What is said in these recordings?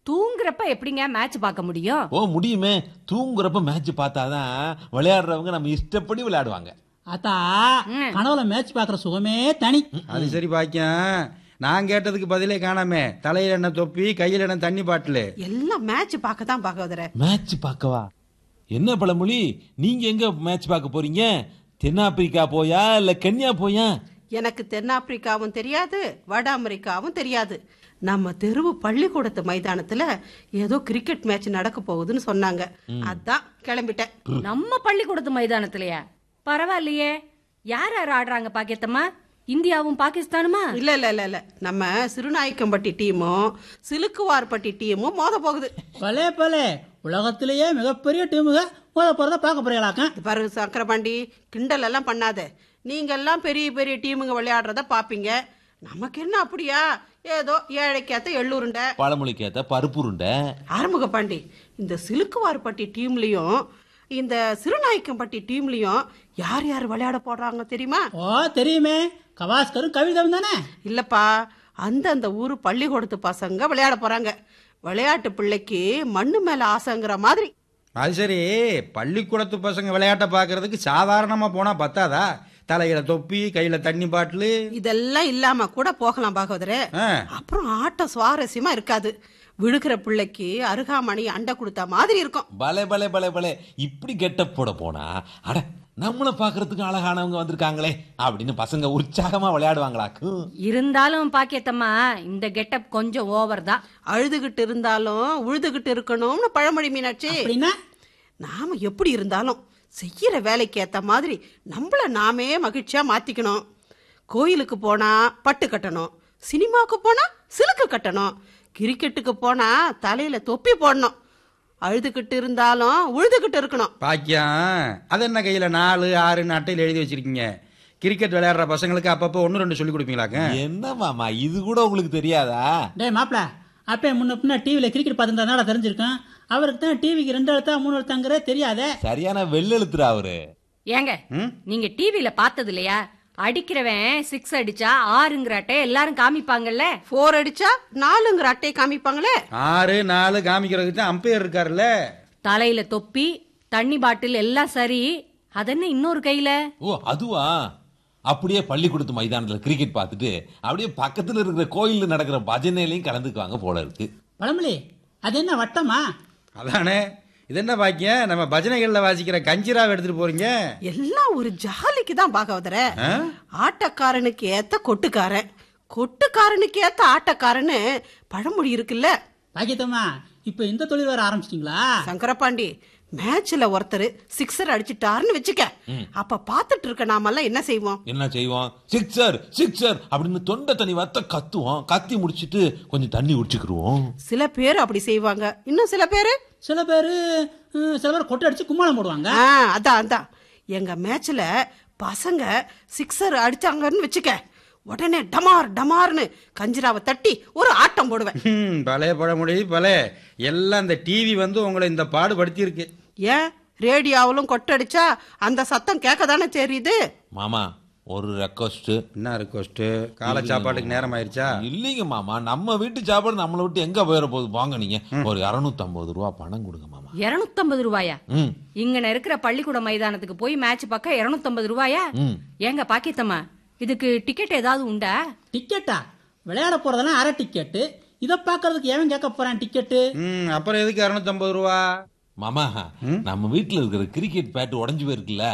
தூங்குறப்ப எப்படிங்க மேட்ச் பார்க்க முடியும் ஓ முடியுமே தூங்குறப்ப மேட்ச் பார்த்தாதான் விளையாடுறவங்க நம்ம இஷ்டப்படி விளையாடுவாங்க அத்தா ம். கனவுல மேட்ச் பாக்குற சுகமே தனி அது சரி பாக்கியம் நான் கேட்டதுக்கு பதிலே காணாமே தலையில என்ன தொப்பி கையில என்ன தண்ணி பாட்டிலு எல்லாம் மேட்ச் பார்க்க தான் பாகவதர மேட்ச் பார்க்கவா என்ன பழமொழி நீங்க எங்க மேட்ச் பார்க்க போறீங்க தென்னாப்பிரிக்கா போயா இல்ல கென்யா போயா எனக்கு தென்னாப்பிரிக்காவும் தெரியாது வட அமெரிக்காவும் தெரியாது நம்ம தெருவு பள்ளிக்கூடத்து மைதானத்துல ஏதோ கிரிக்கெட் மேட்ச் நடக்க போகுதுன்னு சொன்னாங்க அதான் கிளம்பிட்டேன் நம்ம பள்ளிக்கூடத்து மைதானத்திலயா பரவாயில்லையே யார் யார் ஆடுறாங்க பாக்கியத்தம்மா இந்தியாவும் பாகிஸ்தானுமா இல்ல இல்ல இல்ல இல்ல நம்ம சிறுநாயக்கம்பட்டி டீமும் சிலுக்குவார்பட்டி டீமும் மோத போகுது பலே பலே உலகத்திலேயே மிகப்பெரிய டீமுக மோத போறத பார்க்க போறீங்களாக்க இது பாரு சக்கரபாண்டி கிண்டல் எல்லாம் பண்ணாத நீங்க எல்லாம் பெரிய பெரிய டீமுங்க விளையாடுறத பாப்பீங்க நமக்கு என்ன அப்படியா ஏதோ ஏழைக்கேத்த எள்ளுருண்டை பழமொழிக்கு ஏத்த பருப்புருண்டை ஆறுமுக பாண்டி இந்த சிலுக்குவார்பட்டி டீம்லயும் இந்த சிறுநாயக்கம்பட்டி டீம்லயும் யார் யார் விளையாட போடுறாங்க தெரியுமா ஓ தெரியுமே கவாஸ்கரும் கவிதம் தானே இல்லப்பா அந்தந்த ஊர் பள்ளிக்கூடத்து பசங்க விளையாட போறாங்க விளையாட்டு பிள்ளைக்கு மண்ணு மேல ஆசைங்கிற மாதிரி அது சரி பள்ளிக்கூடத்து பசங்க விளையாட்டை பார்க்கறதுக்கு சாதாரணமா போனா பத்தாதா தலையில தொப்பி கையில தண்ணி பாட்டிலு இதெல்லாம் இல்லாம கூட போகலாம் பாகவதரே ஆ. அப்புறம் ஆட்டம் சுவாரஸ்யமா இருக்காது விழுகிற பிள்ளைக்கு அருகாமணி அண்டை கொடுத்த மாதிரி இருக்கும் பலே பலே பலே பலே இப்படி கெட்ட போட போனா அட நம்மள பாக்குறதுக்கு அழகானவங்க வந்திருக்காங்களே அப்படின்னு பசங்க உற்சாகமா விளையாடுவாங்களாக்கும் இருந்தாலும் பாக்கியத்தம்மா இந்த கெட்டப் கொஞ்சம் ஓவர் தான் அழுதுகிட்டு இருந்தாலும் உழுதுகிட்டு இருக்கணும்னு பழமொழி மீனாட்சி அப்படின்னா நாம எப்படி இருந்தாலும் செய்யற வேலைக்கு ஏத்த மாதிரி நம்மள நாமே மகிழ்ச்சியா மாத்திக்கணும் கோயிலுக்கு போனா பட்டு கட்டணும் சினிமாவுக்கு போனா சிலுக்கு கட்டணும் கிரிக்கெட்டுக்கு போனா தலையில தொப்பி போடணும் அழுதுகிட்டு இருந்தாலும் உழுதுகிட்டு இருக்கணும் பாக்கியம் அது என்ன கையில நாலு ஆறுன்னு அட்டையில எழுதி வச்சிருக்கீங்க கிரிக்கெட் விளையாடுற பசங்களுக்கு அப்பப்போ ஒன்று ரெண்டு சொல்லி கொடுப்பீங்களாக்க என்ன மாமா இது கூட உங்களுக்கு தெரியாதா டேய் மாப்ள அப்பே முன்ன பின்ன டிவில கிரிக்கெட் பார்த்துருந்தா தெரிஞ்சிருக்கும் அவருக்கு தான் டிவிக்கு ரெண்டு எழுத்தா மூணு எழுத்தாங்கிறே தெரியாதே சரியான வெள்ளெழுத்துறா அவரு ஏங்க நீங்க டிவில பார்த்தது இல்லையா அடிக்கிறவன் சிக்ஸ் அடிச்சா ஆறுங்கிற அட்டை எல்லாரும் காமிப்பாங்கல்ல ஃபோர் அடிச்சா நாலுங்கிற அட்டையை காமிப்பாங்களே ஆறு நாலு காமிக்கிறதுக்கு தான் அம்பையர் இருக்காருல்ல தலையில தொப்பி தண்ணி பாட்டில் எல்லாம் சரி அதென்ன இன்னொரு கையில ஓ அதுவா அப்படியே பள்ளிக்கூடத்து மைதானத்துல கிரிக்கெட் பார்த்துட்டு அப்படியே பக்கத்துல இருக்கிற கோயில்ல நடக்கிற பஜனையிலையும் கலந்துக்குவாங்க போல இருக்கு பழமொழி அது என்ன வட்டமா அதானே இது என்ன பாக்கியம் நம்ம பஜனைகள்ல வாசிக்கிற கஞ்சிராவை எடுத்துட்டு போறீங்க எல்லாம் ஒரு ஜாலிக்கு தான் பாகவதர ஆட்டக்காரனுக்கு ஏத்த கொட்டுக்காரன் கொட்டுக்காரனுக்கு ஏத்த ஆட்டக்காரன்னு பழமொழி இருக்குல்ல பாக்கியத்தம்மா இப்ப இந்த தொழில் வர ஆரம்பிச்சிட்டீங்களா சங்கரபாண்டி மேட்ச்ல ஒருத்தர் சிக்ஸர் அடிச்சிட்டாருன்னு வச்சுக்க அப்ப பாத்துட்டு இருக்க நாமெல்லாம் என்ன செய்வோம் என்ன செய்வோம் சிக்ஸர் சிக்ஸர் அப்படின்னு தொண்டை தண்ணி வத்த கத்துவோம் கத்தி முடிச்சிட்டு கொஞ்சம் தண்ணி குடிச்சுக்கிருவோம் சில பேர் அப்படி செய்வாங்க இன்னும் சில பேரு சில பேரு ம், சில பேர் கொட்டை அடிச்சு கும்மாளம் போடுவாங்க ஆ, அதான் அதான் எங்க மேட்ச்ல பசங்க சிக்ஸர் அடிச்சாங்கன்னு வச்சுக்க உடனே டமார் டமார்னு கஞ்சிராவை தட்டி ஒரு ஆட்டம் போடுவேன் ஹம், பழைய பழமொழி பழைய எல்லாம் இந்த டிவி வந்து உங்களை இந்த பாடுபடுத்தி இருக்கு ஏன் ரேடியோவிலும் கொட்டடிச்சா அந்த சத்தம் கேட்க தானே தெரியுது மாமா ஒரு ரெக்வஸ்ட் என்ன ரிக்வஸ்ட் காலை சாப்பாட்டுக்கு நேரம் ஆயிருச்சா இல்லைங்க மாமா நம்ம வீட்டு சாப்பாடு நம்மளை விட்டு எங்க போயிட போகுது வாங்க நீங்க ஒரு 250 ரூபா பணம் கொடுங்க மாமா இருநூத்தம்பது ரூபாயா ம் இங்கன இருக்கிற பள்ளிக்கூட மைதானத்துக்கு போய் மேட்ச் பார்க்க இருநூத்தம்பது ரூபாயா ம். ஏங்க பாக்கியத்தம்மா இதுக்கு டிக்கெட் ஏதாவது உண்டா டிக்கெட்டா விளையாட போறதெல்லாம் அரை டிக்கெட்டு இதை பார்க்கறதுக்கு எவன் கேட்க போறான் டிக்கெட்டு ம் அப்புறம் எதுக்கு இரநூத்தம்பது ரூபா மாமா நம்ம வீட்டுல இருக்கிற கிரிக்கெட் பேட் உடைஞ்சு போயிருக்குல்ல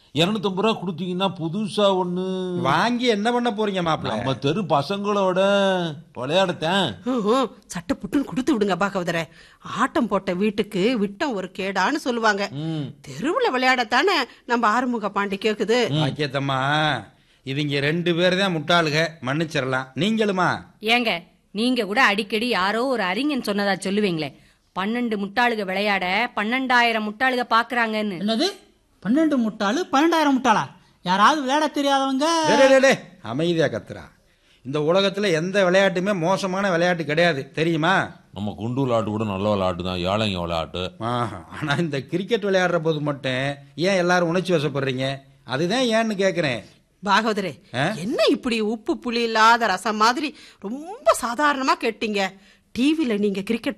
250 ரூபா கொடுத்தீங்கன்னா புதுசா ஒண்ணு வாங்கி என்ன பண்ண போறீங்க மாப்பிள்ள நம்ம தெரு பசங்களோட விளையாடத்தேன் ஹம், சட்டை புட்டுன்னு கொடுத்து விடுங்க பாகவதர ஆட்டம் போட்ட வீட்டுக்கு விட்டம் ஒரு கேடான்னு சொல்லுவாங்க தெருவுல விளையாடத்தானே நம்ம ஆறுமுக பாண்டி கேக்குது ஆக்கியத்தம்மா இவங்க ரெண்டு பேர் தான் முட்டாளுக மன்னிச்சிடலாம் நீங்களுமா ஏங்க நீங்க கூட அடிக்கடி யாரோ ஒரு அறிஞன் சொன்னதா சொல்லுவீங்களே பன்னெண்டு முட்டாளுக விளையாட பன்னெண்டாயிரம் முட்டாளுக பாக்குறாங்கன்னு என்னது பன்னெண்டு முட்டாளு பன்னெண்டாயிரம் முட்டாளா யாராவது விளையாட தெரியாதவங்க டேய், டேய், டேய், டேய், அமைதியா கத்துறா இந்த உலகத்துல எந்த விளையாட்டுமே மோசமான விளையாட்டு கிடையாது தெரியுமா நம்ம குண்டு விளையாட்டு கூட நல்ல விளையாட்டு தான் ஏழைங்க விளையாட்டு ஆஹா. ஆனா இந்த கிரிக்கெட் விளையாடுற போது மட்டும் ஏன் எல்லாரும் உணர்ச்சி வசப்படுறீங்க அதுதான் ஏன்னு கேக்குறேன் பாகவதரே ஆ? என்ன இப்படி உப்பு புளி இல்லாத ரசம் மாதிரி ரொம்ப சாதாரணமா கேட்டீங்க டிவில நீங்க கிரிக்கெட்